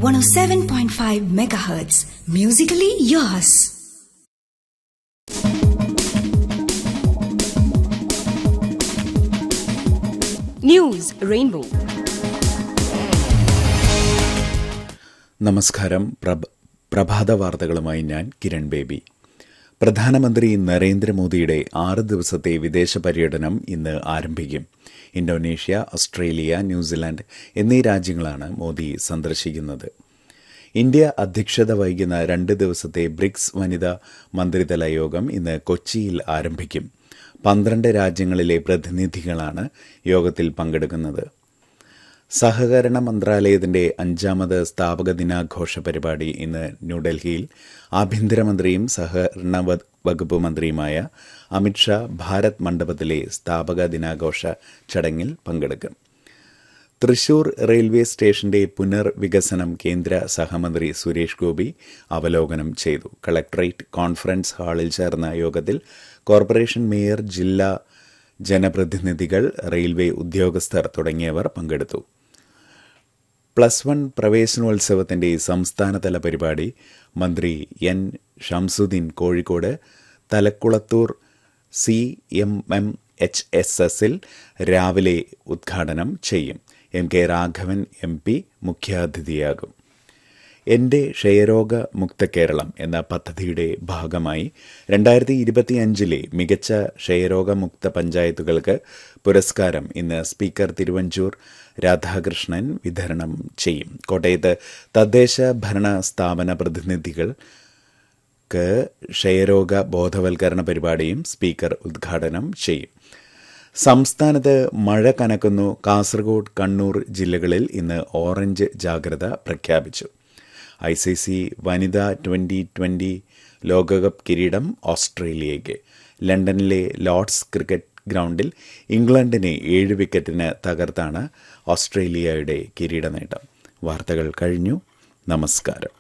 107.5 megahertz. Musically yours. News Rainbow. നമസ്കാരം പ്രഭ പ്രഭാത വാർത്തകളുമായി ഞാൻ കിരൺ ബേബി പ്രധാനമന്ത്രി നരേന്ദ്രമോദിയുടെ ആറ് ദിവസത്തെ വിദേശ പര്യടനം ഇന്ന് ആരംഭിക്കും ഇന്തോനേഷ്യ ഓസ്ട്രേലിയ ന്യൂസിലാൻഡ് എന്നീ രാജ്യങ്ങളാണ് മോദി സന്ദർശിക്കുന്നത് ഇന്ത്യ അധ്യക്ഷത വഹിക്കുന്ന രണ്ട് ദിവസത്തെ ബ്രിക്സ് വനിതാ മന്ത്രിതല യോഗം ഇന്ന് കൊച്ചിയിൽ ആരംഭിക്കും പന്ത്രണ്ട് രാജ്യങ്ങളിലെ പ്രതിനിധികളാണ് യോഗത്തിൽ പങ്കെടുക്കുന്നത് സഹകരണ മന്ത്രാലയത്തിന്റെ അഞ്ചാമത് സ്ഥാപക ദിനാഘോഷ പരിപാടി ഇന്ന് ന്യൂഡൽഹിയിൽ ആഭ്യന്തരമന്ത്രിയും സഹകരണ വ- വകുപ്പ് മന്ത്രിയുമായ അമിത്ഷാ ഭാരത് മണ്ഡപത്തിലെ സ്ഥാപക ദിനാഘോഷ ചടങ്ങിൽ പങ്കെടുക്കും തൃശൂർ റെയിൽവേ സ്റ്റേഷന്റെ പുനർവികസനം കേന്ദ്ര സഹമന്ത്രി സുരേഷ് ഗോപി അവലോകനം ചെയ്തു കളക്ടറേറ്റ് കോൺഫറൻസ് ഹാളിൽ ചേർന്ന യോഗത്തിൽ കോർപ്പറേഷൻ മേയർ ജില്ലാ ജനപ്രതിനിധികൾ റെയിൽവേ ഉദ്യോഗസ്ഥർ തുടങ്ങിയവർ പങ്കെടുത്തു പ്ലസ് വൺ പ്രവേശനോത്സവത്തിന്റെ സംസ്ഥാനതല പരിപാടി മന്ത്രി N Shamsuddin Kozhikode Thalakkulathur C M M H S എസിൽ രാവിലെ ഉദ്ഘാടനം ചെയ്യും M K Raghavan M P മുഖ്യാതിഥിയാകും എന്റെ ക്ഷയരോഗ മുക്ത കേരളം എന്ന പദ്ധതിയുടെ ഭാഗമായി രണ്ടായിരത്തി ഇരുപത്തിയഞ്ചിലെ മികച്ച ക്ഷയരോഗമുക്ത പഞ്ചായത്തുകൾക്ക് പുരസ്കാരം ഇന്ന് സ്പീക്കർ തിരുവഞ്ചൂർ രാധാകൃഷ്ണൻ വിതരണം ചെയ്യും കോട്ടയത്ത് തദ്ദേശ ഭരണ സ്ഥാപന പ്രതിനിധികൾക്ക് ക്ഷയരോഗ ബോധവൽക്കരണ പരിപാടിയും സ്പീക്കർ ഉദ്ഘാടനം ചെയ്യും സംസ്ഥാനത്ത് മഴ കനക്കുന്നു കാസർഗോഡ് കണ്ണൂർ ജില്ലകളിൽ ഇന്ന് ഓറഞ്ച് ജാഗ്രത പ്രഖ്യാപിച്ചു ഐ സി സി വനിതാ ട്വന്റി ട്വന്റി ലോകകപ്പ് കിരീടം ഓസ്ട്രേലിയയ്ക്ക് ലണ്ടനിലെ ലോർഡ്സ് ക്രിക്കറ്റ് ഗ്രൗണ്ടിൽ ഇംഗ്ലണ്ടിനെ ഏഴ് വിക്കറ്റിന് തകർത്താണ് ഓസ്ട്രേലിയയുടെ കിരീട നേട്ടം വാർത്തകൾ കഴിഞ്ഞു നമസ്കാരം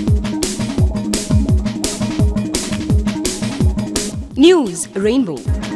News Rainbow.